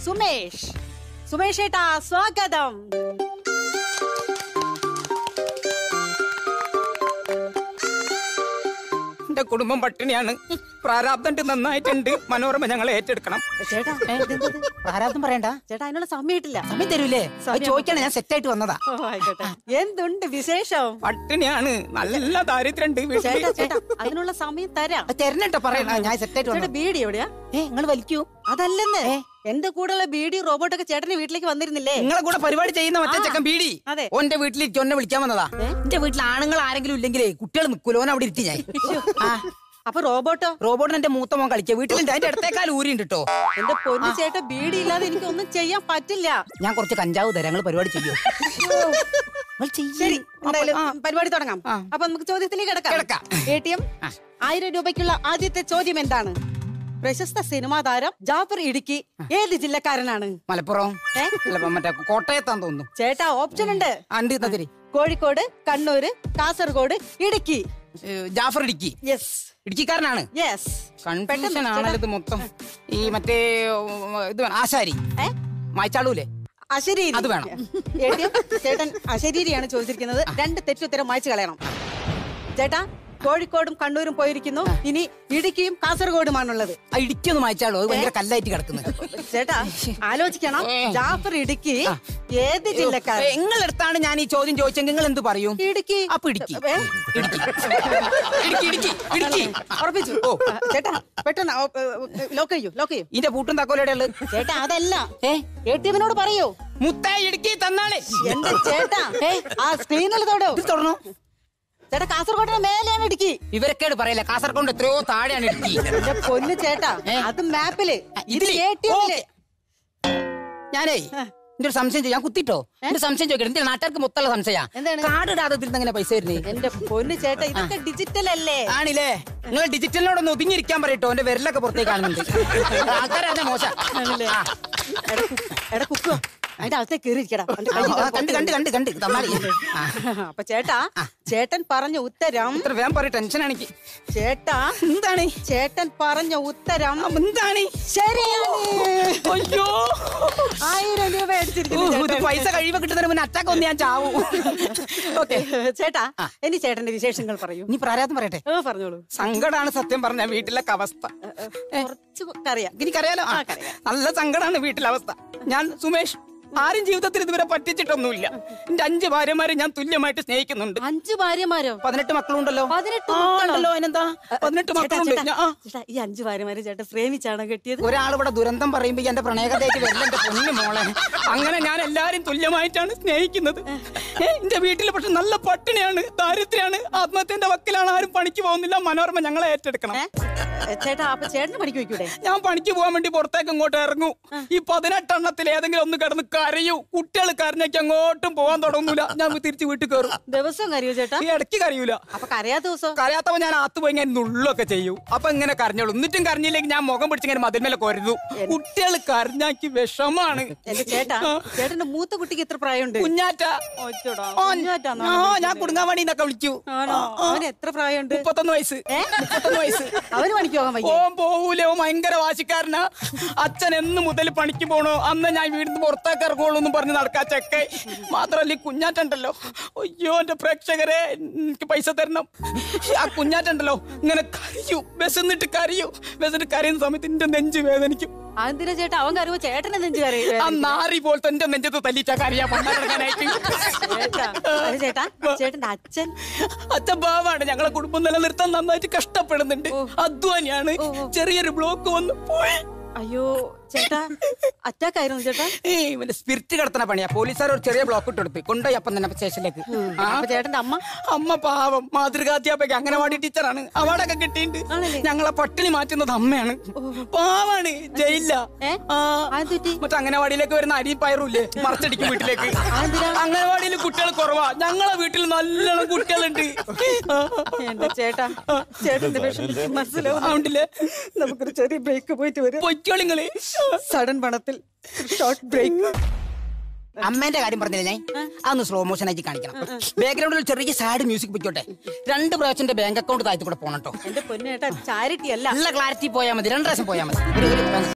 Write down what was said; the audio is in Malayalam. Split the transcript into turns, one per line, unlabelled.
സുമേഷ് സുമേഷ് ഏട്ടാ സ്വാഗതം
എന്റെ കുടുംബം പട്ടിണിയാണ് പ്രാരാബ്ദണ്ട് നന്നായിട്ടുണ്ട് മനോരമ ഞങ്ങളെ ഏറ്റെടുക്കണം
ചേട്ടാ ഇതെന്തത്?
പ്രാരാബ്ദം പറയണ്ട
ചേട്ടാ അതിനുള്ള സമയമിട്ടില്ല
സമയം തരൂലേ അത് ചോദിക്കാണ് ഞാൻ സെറ്റ് ആയിട്ട് വന്നതാ
ഓ, ആയിക്കോട്ടെ എന്തുണ്ട് വിശേഷം
പട്ടിണിയാണ് നല്ല ദാരിദ്ര്യണ്ട്
ചേട്ടാ
വീട്ടില്
ചേട്ടാ അതിനുള്ള സമയം തരാം
അത് തരണട്ടോ പറയണ ഞാൻ സെറ്റ് ആയിട്ട്
ചേട്ടാ
വന്നത്
ബീഡി എവിടെയാ
ഏ നിങ്ങൾ വലിക്കൂ
അതല്ലെന്ന് എന്റെ കൂടെയുള്ള ബീഡി റോബോട്ടൊക്കെ ചേട്ടന്റെ വീട്ടിലേക്ക് വന്നിരുന്നില്ലേ
നിങ്ങളെ കൂടെ പരിപാടി ചെയ്യുന്ന മറ്റേ
ആ.
ചെക്കൻ ബീഡി
അതെ.
ഓന്റെ വീട്ടിലേക്ക് ഒന്നെ വിളിക്കാൻ വന്നതാ എന്റെ വീട്ടിൽ ആണുങ്ങൾ ആരെങ്കിലും ഇല്ലെങ്കിലേ കുട്ടികൾ നിൽക്കൂല ഓൻ അവിടെ ഇരുത്തി ഞാൻ ആ,
അപ്പൊ റോബോട്ടോ
റോബോട്ടിന് എന്റെ മൂത്ത മോൻ കളിക്കുക വീട്ടിലുണ്ട് അതിന്റെ അടുത്തേക്കാൾ ഊരിണ്ട് കേട്ടോ
എന്റെ പൊന്നു ചേട്ടാ ബീഡി ഇല്ലാതെ എനിക്ക് ഒന്നും ചെയ്യാൻ പറ്റില്ല
ഞാൻ കുറച്ച് കഞ്ചാവ് തരാം ഞങ്ങൾ പരിപാടി ചെയ്യോ നിങ്ങൾ ചെയ്യ്.
ശരി എന്തായാലും
ആ.
പരിപാടി തുടങ്ങാം
ആ.
അപ്പൊ നമുക്ക് ചോദ്യത്തിലേക്ക് കിടക്കാം
കിടക്കാം.
എ ടി എം ആയിരം രൂപയ്ക്കുള്ള ആദ്യത്തെ ചോദ്യം എന്താണ് പ്രശസ്ത സിനിമാ താരം ജാഫർ ഇടുക്കി ഏത് ജില്ലക്കാരനാണ്
മലപ്പുറം
ഏ?
അല്ല മറ്റേ കോട്ടയത്താന്ന് തോന്നുന്നു
ചേട്ടാ ഓപ്ഷൻ ഉണ്ട്
അണ്ട് തതിരി
കോഴിക്കോട് കണ്ണൂര് കാസർഗോഡ് ഇടുക്കി
ജാഫർ ഇടുക്കി
യെസ്
ഇടുക്കിക്കാരനാണ്
യെസ്
കൺഫ്യൂഷൻ ആണല്ലോ ഇത് മൊത്തം ഈ മറ്റേ ഉം, ഇത് വേണം ആശാരി
ഏ?
മായ്ച്ചാളൂലേ
അശരീരി
അത് വേണം.
എ ടി എം ചേട്ടൻ അശരീരിയാണ് ചോദിച്ചിരിക്കുന്നത് രണ്ട് തെറ്റുത്തരം മായ്ച്ചു കളയണം ചേട്ടാ കോഴിക്കോടും കണ്ണൂരും പോയിരിക്കുന്നു ഇനി ഇടുക്കിയും കാസർഗോഡുമാണുള്ളത്
ആ ഇടുക്കി ഒന്ന് മായ്ച്ചാളൂ അത് ഭയങ്കര കല്ലായിട്ട് കിടക്കുന്നത്
ചേട്ടാ ആലോചിക്കണം
ഏ.
ജാഫർ ഇടുക്കി ഏത് ജില്ലക്കാരൻ
നിങ്ങളെടുത്താണ് ഞാൻ ഈ ചോദ്യം ചോദിച്ചെങ്കിൽ നിങ്ങൾ എന്ത് പറയും
ഇടുക്കി
അപ്പൊ ഇടുക്കി
ഏ?
ഇടുക്കി ഇടുക്കി ഇടുക്കി ഇടുക്കി
ഉറപ്പിച്ചു
ഓ.
ആ, ചേട്ടാ പെട്ടെന്ന് ലോക്ക് ചെയ്യൂ ലോക്ക് ചെയ്യൂ
ഇതിന്റെ പൂട്ടും തക്കോലയുടെ ഉള്ളത്
ചേട്ടാ അതല്ല
ഏ
എ ടി എമ്മിനോട് പറയൂ
മുത്തേ ഇടുക്കി തന്നാളെ
എന്റെ ചേട്ടാ ആ സ്ക്രീനിൽ തൊടൂ
ഇത് തുറന്നു
ചേട്ടാ കാസർഗോഡിന് മേലെയാണ് ഇടുക്കി
ഇവരൊക്കെയാണ് പറയില്ല കാസർഗോഡ് എത്രയോ താഴെയാണ് ഇടുക്കി
എന്റെ പൊന്നു ചേട്ടാ
ഏ?
അത് മാപ്പില് ഇത്
ഇതില്?
എ ടി എമ്മില്
ഞാനേ എന്റെ ഒരു സംശയം ചോദിക്കാം ഞാൻ കുത്തിട്ടോ എന്റെ സംശയം ചോദിക്കണം എന്റെ നാട്ടുകാർക്ക് മൊത്തമുള്ള സംശയം
എന്താണ്?
കാർഡ് ഇടാതെ ഇതിൽ എങ്ങനെ പൈസ വരുന്നേ
എന്റെ പൊന്നു ചേട്ടാ ഇതൊക്കെ ഡിജിറ്റൽ അല്ലേ
ആണില്ലേ നിങ്ങൾ ഡിജിറ്റലിനോടൊന്ന് ഒതുങ്ങിയിരിക്കാൻ പറയട്ടോ എന്റെ വിരലൊക്കെ പുറത്തേക്ക് കാണുന്നുണ്ട് ആൾക്കാരെ മോശം
ആണല്ലേ?
ആ.
എടാ കു- എടാ കുക്കോ അതിന്റെ അകത്തേക്ക് കയറിയിരിക്കടാ അവന്റെ
ആ,
കയ്യിൽ
ആ, കണ്ട് കണ്ട് കണ്ട് കണ്ട് തന്നാളി ആ,
അപ്പൊ ചേട്ടാ ചേട്ടൻ പറഞ്ഞ ഉത്തരം
ഇത്ര വേഗം പറയും ടെൻഷനാണ് എനിക്ക്
ചേട്ടാ
എന്താണ്
ചേട്ടൻ പറഞ്ഞ ഉത്തരം
ആ, എന്താണ്
ശരിയാണ്
അയ്യോ
ആയിരം രൂപ
ഊ,
അടിച്ചിരിക്കുന്നു
ഇത്
ചേട്ടൻ.
പൈസ കഴിയുമ്പോ കിട്ടുന്നതിന് മുന്നേ അറ്റാക്ക് ഒന്ന് ഞാൻ ചാവും ഓക്കെ
ചേട്ടാ ഇനി ചേട്ടന്റെ വിശേഷങ്ങൾ പറയൂ
ഇനി പ്രാരാധം പറയട്ടെ
ഏ, പറഞ്ഞോളൂ
സങ്കടാണ് സത്യം പറഞ്ഞ വീട്ടിലൊക്കെ അവസ്ഥ
കുറച്ച് അറിയാം
എനിക്കറിയാലോ ആ, നല്ല സങ്കടാണ് വീട്ടിലെ അവസ്ഥ ഞാൻ സുമേഷ് ആരും ജീവിതത്തിൽ ഇതുവരെ പറ്റിച്ചിട്ടൊന്നുമില്ല എന്റെ അഞ്ച് ഭാര്യമാരെ ഞാൻ തുല്യമായിട്ട് സ്നേഹിക്കുന്നുണ്ട്
അഞ്ചു ഭാര്യമാരോ
പതിനെട്ട് മക്കളുണ്ടല്ലോ
പതിനെട്ട്
ആ,
മക്കളോ?
ഉണ്ടല്ലോ അതിനെന്താ പതിനെട്ട്
ചേട്ടാ,
മക്കളുണ്ട്
ചേട്ടാ,
ഞാൻ- ആ.
ചേട്ടാ, ഈ അഞ്ചു ഭാര്യമാരെ ചേട്ടൻ പ്രേമിച്ചാണോ കെട്ടിയത്
ഒരാൾ ഇവിടെ ദുരന്തം പറയുമ്പോ ഈ എന്റെ പ്രണയകതയ്ക്ക് വരില്ല എന്റെ പൊന്നു മോളെ അങ്ങനെ ഞാൻ എല്ലാരും തുല്യമായിട്ടാണ് സ്നേഹിക്കുന്നത് ഏ, എന്റെ വീട്ടിൽ പക്ഷെ നല്ല പട്ടിണിയാണ് ദാരിദ്ര്യാണ് ആത്മഹത്യന്റെ വക്കിലാണ് ആരും പണിക്ക് പോകുന്നില്ല മനോരമ ഞങ്ങളെ ഏറ്റെടുക്കണം
ഏ? ഏ, ചേട്ടാ അപ്പൊ ചേട്ടന് പണിക്ക് വെക്കൂടെ
ഞാൻ പണിക്ക് പോകാൻ വേണ്ടി പുറത്തേക്ക് ഇങ്ങോട്ട് ഇറങ്ങൂ ഈ പതിനെട്ടെണ്ണത്തിൽ ഏതെങ്കിലും ഒന്ന് കിടന്ന് കരയൂ കുട്ടികൾ കരഞ്ഞേക്ക് അങ്ങോട്ടും പോകാൻ തുടങ്ങൂല ഞാൻ തിരിച്ച് വീട്ടിൽ കയറും
ദിവസം കറിയോ ചേട്ടാ
ഈ ഇടയ്ക്ക് കരയൂല
അപ്പൊ കരയാത്ത ദിവസം
കരയാത്തവ ഞാൻ ആത്ത് പോയി ഞാൻ നുള്ളൊക്കെ ചെയ്യൂ അപ്പൊ ഇങ്ങനെ കരഞ്ഞോളൂ എന്നിട്ടും കരഞ്ഞില്ലെങ്കിൽ ഞാൻ മുഖം പിടിച്ചിങ്ങനെ മതിന്മേലെ കൊരുതു കുട്ടികൾ കരഞ്ഞാക്കി വിഷമാണ്
എന്റെ ചേട്ടാ ചേട്ടന്റെ മൂത്ത കുട്ടിക്ക് എത്ര പ്രായമുണ്ട്
കുഞ്ഞാറ്റ
ഒച്ചോടാ,
ഓൻ-
കുഞ്ഞാറ്റാന്നോ
ആ, ഞാൻ കുടുങ്ങാവാടി എന്നൊക്കെ വിളിക്കൂ
ആണോ അവന് എത്ര പ്രായമുണ്ട്
മുപ്പത്തൊന്ന് വയസ്സ് മുപ്പത്തൊന്ന് വയസ്സ്
അവന് പണിക്ക് പോകാൻ വയ്യ
ഓൻ പോവൂലേ ഓൻ ഭയങ്കര വാശിക്കാരനാ അച്ഛൻ എന്ന് മുതൽ പണിക്ക് പോണോ അന്ന് ഞാൻ വീടിന് പുറത്തേക്ക് ഇറങ്ങുള്ളൂ എന്ന് പറഞ്ഞ് നടക്കാ ചെക്ക മാത്രല്ല ഈ കുഞ്ഞാറ്റുണ്ടല്ലോ അയ്യോ എന്റെ പ്രേക്ഷകരെ എനിക്ക് പൈസ തരണം ആ കുഞ്ഞാറ്റുണ്ടല്ലോ ഇങ്ങനെ കരയൂ വിശന്നിട്ട് കരയൂ വിശന്നിട്ട് കരയുന്ന സമയത്ത് എന്റെ നെഞ്ച് വേദനിക്കും
അതെന്തിനാ ചേട്ടാ അവൻ കരുവോ ചേട്ടനെ നെഞ്ചു കരയും
ആ നാറി പോലത്തെ എന്റെ നെഞ്ചത്ത് തല്ലിച്ച കരയാ പണ്ടായിട്ട്
ചേട്ടാ അത് ചേട്ടാ ചേട്ടന്റെ അച്ഛൻ
അച്ഛൻ പാവാണ് ഞങ്ങളെ കുടുംബം നിലനിർത്താൻ നന്നായിട്ട് കഷ്ടപ്പെടുന്നുണ്ട് അധ്വാനിയാണ് ചെറിയൊരു ബ്ലോക്ക് വന്ന് പോയി
അയ്യോ ചേട്ടാ അറ്റാക്ക് ആയിരുന്നു ചേട്ടാ
ഏയ് ഇവന്റെ സ്പിരിറ്റ് കിടത്തണ പണിയാ പോലീസുകാർ ഒരു ചെറിയ ബ്ലോക്ക് ഇട്ട് കൊടുത്തു കൊണ്ടുപോയി അപ്പം തന്നെ സ്റ്റേഷനിലേക്ക് ആ,
അപ്പൊ ചേട്ടന്റെ അമ്മ
അമ്മ പാവം മാതൃകാധ്യാപക അംഗനവാടി ടീച്ചറാണ് അവാർഡൊക്കെ കിട്ടിയിട്ടുണ്ട്
ആണല്ലേ?
ഞങ്ങളെ പട്ടിണി മാറ്റുന്നത് അമ്മയാണ് പാവാണ് ജയിലില്ല
ഏ?
ആ
അതെന്ത് പറ്റി?
മറ്റേ അംഗനവാടിയിലേക്ക് വരുന്ന അരിയും പയറും ഇല്ലേ മറച്ചടിക്കും വീട്ടിലേക്ക്
അതെന്തിനാ?
അംഗനവാടിയിൽ കുട്ടികൾ കുറവാ ഞങ്ങളെ വീട്ടിൽ നല്ലോണം കുട്ടികളുണ്ട് ആ,
എന്റെ ചേട്ടാ ചേട്ടന്റെ വിഷമം മനസ്സിലാവും
അതുകൊണ്ടില്ലേ
നമുക്കൊരു ചെറിയ ബ്രേക്ക് പോയിട്ട് വരും
പൊയ്ക്കോളിങ്ങള്
സഡൻ പണത്തിൽ ഷോർട്ട് ബ്രേക്ക്
അമ്മേന്റെ കാര്യം പറഞ്ഞില്ല ഞാൻ അതൊന്ന് സ്ലോ മോഷൻ ആക്കി കാണിക്കണം ബാക്ക്ഗ്രൗണ്ടിൽ ചെറിയ സാഡ് മ്യൂസിക് വെച്ചോട്ടെ രണ്ട് പ്രാവശ്യത്തിന്റെ ബാങ്ക് അക്കൗണ്ട് താഴത്ത് കൂടെ പോകണം കേട്ടോ
എന്റെ പൊന്നേട്ടാ ചാരിറ്റി അല്ല
നല്ല ക്ലാരിറ്റി പോയാൽ മതി രണ്ട് പ്രാവശ്യം പോയാൽ മതി ഒരു- ഒരു